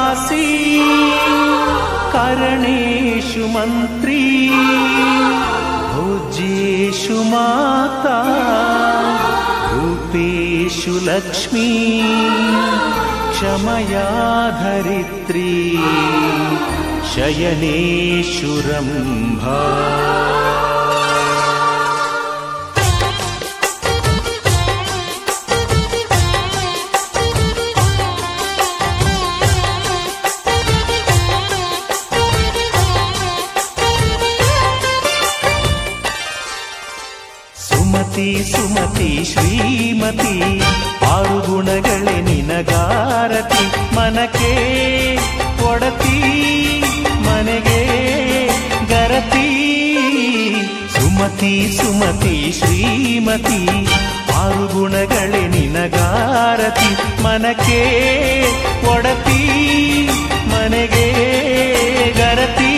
दासी करणेषु मन्त्री भोज्येषु माता रूपेषु लक्ष्मी क्षमया धरित्री शयनेषु रम्भा ಸುಮತಿ ಸುಮತಿ ಶ್ರೀಮತಿ ಆರು ಗುಣಗಳೇ ನಿನಗಾರತಿ ಮನಕ್ಕೆ ಒಡತಿ ಮನೆಗೆ ಗರತಿ ಸುಮತಿ ಸುಮತಿ ಶ್ರೀಮತಿ ಆರು ಗುಣಗಳೇ ನಿನಗಾರತಿ ಮನಕ್ಕೆ ಒಡತಿ ಮನೆಗೆ ಗರತಿ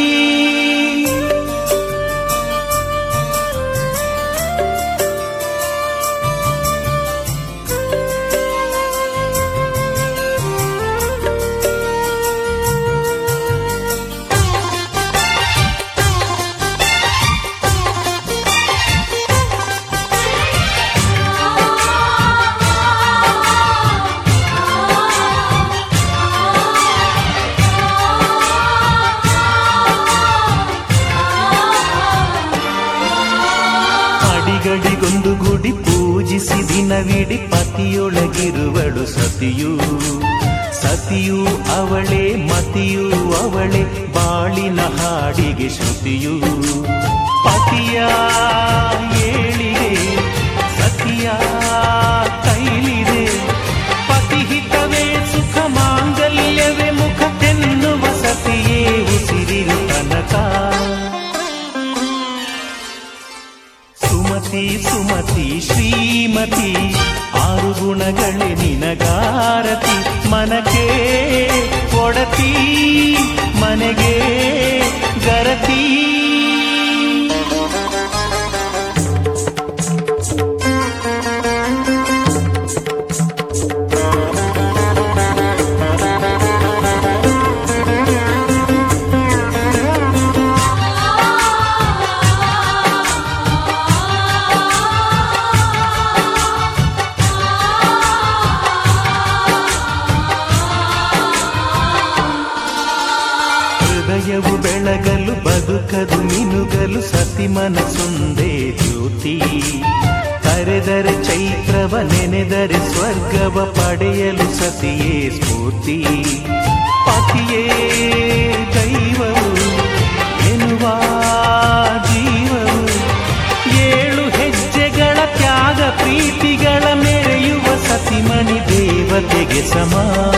ಅಡಿಗಡಿಗೊಂದು ಗುಡಿ ಪೂಜಿಸಿ ದಿನವಿಡಿ ಪತಿಯೊಳಗಿರುವಳು ಸತಿಯು ಸತಿಯು ಅವಳೆ ಮತಿಯು ಅವಳೆ ಬಾಳಿನ ಹಾಡಿಗೆ ಶ್ರುತಿಯು ಪತಿಯ ಏಳಿಗೆ ಸತಿಯ ಕೈಲಿದೆ ಪತಿಹಿತವೇ ಸುಖ ಮಾಂಗಲ್ಯವೇ ಮುಖ ತೆನ್ನುವ ಸತಿಯೇ ಉಸಿರಿರು ತನಕ ಸುಮತಿ ಸುಮತಿ ಶ್ರೀಮತಿ ಆರು ಗುಣಗಳೇ ನಿನಗಾರತಿ ಮನಕ್ಕೆ ಕೊಡತಿ ಮನೆಗೆ ಗರತಿ ಹೃದಯವು ಬೆಳಗಲು ಬದುಕದು ಮಿನುಗಲು ಸತಿ ಮನಸ್ಸೊಂದೇ ಜ್ಯೋತಿ ಕರೆದರೆ ಚೈತ್ರವ ನೆನೆದರೆ ಸ್ವರ್ಗವ ಪಡೆಯಲು ಸತಿಯೇ ಸ್ಫೂರ್ತಿ ಪತಿಯೇ ದೈವವು ಎನ್ನುವ ಜೀವವು ಏಳು ಹೆಜ್ಜೆಗಳ ತ್ಯಾಗ ಪ್ರೀತಿಗಳ ಮೆರೆಯುವ ಸತಿಮಣಿ ದೇವತೆಗೆ ಸಮ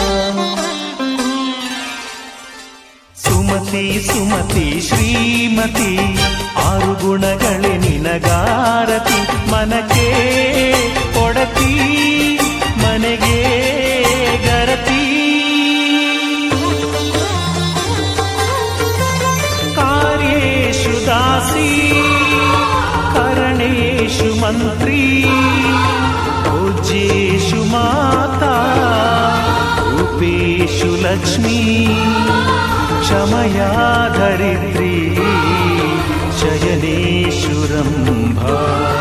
ಸುಮತಿ ಸುಮತಿ ಶ್ರೀಮತಿ ಆರು ಗುಣಗಳೇ ನಿನಗಾರತಿ ಮನಕ್ಕೆ ಕೊಡತಿ ಮನೆಗೆ ಗರತಿ ಕಾರ್ಯೇಶು ದಾಸಿ ಕರಣೇಶು ಮಂತ್ರಿ ಭೋಜ್ಯೇಶು ಮಾತಾ ರೂಪೇಶು ಲಕ್ಷ್ಮೀ क्षमया धरित्री शयनेषु रम्भा